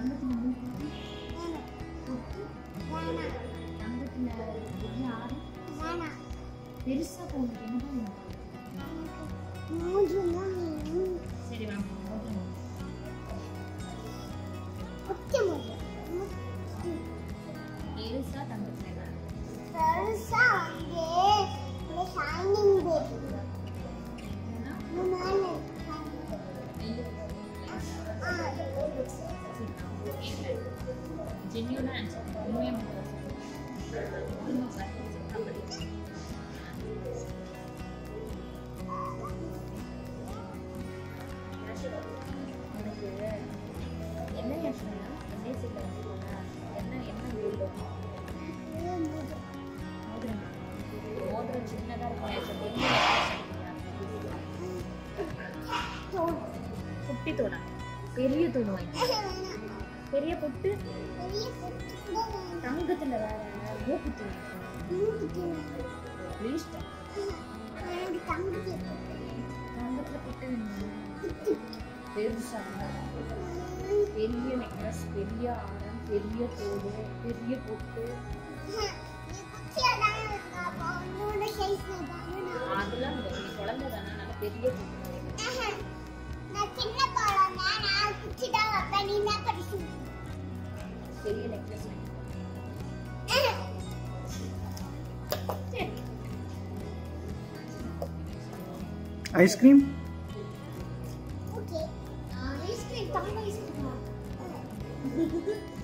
தங்கத்தில் மூக்குத்தி பொட்டு தங்கத்தில் பெரிய ஆறு பெருசாக போகணும் என்னதான் வேணும் சரி வாங்க மோதிரம் பெருசா தங்கத்தில் என்ன ஜென்யூனா ஆன்சர் உண்மையாக மட்டும் சார் அப்படி உனக்கு என்ன யோசனைனா என்ஐசியில் வந்து என்ன என்ன கோல்டு மோதிரம் மோதிரம் சின்னதாக இருக்கும் குட்டி தோணா பெரிய தூண் வாங்கி பெரிய பொட்டு தங்கத்துல வேற மூக்குத்தி ப்ளீஸ் தங்கத்துல பொட்டு வேணுமா? பெருசா பெரிய நெக்லஸ் பெரிய ஆரம் பெரிய தோடு பெரிய பொட்டு அதெல்லாம் இல்லை. நீ குழந்தை தானே நல்ல பெரிய பொட்டு வாங்கி. பெரிய நெக்லஸ் வாங்கி. சரி ஐஸ்கிரீம் ஐஸ்கிரீம் தங்க ஐஸ்கிரீம்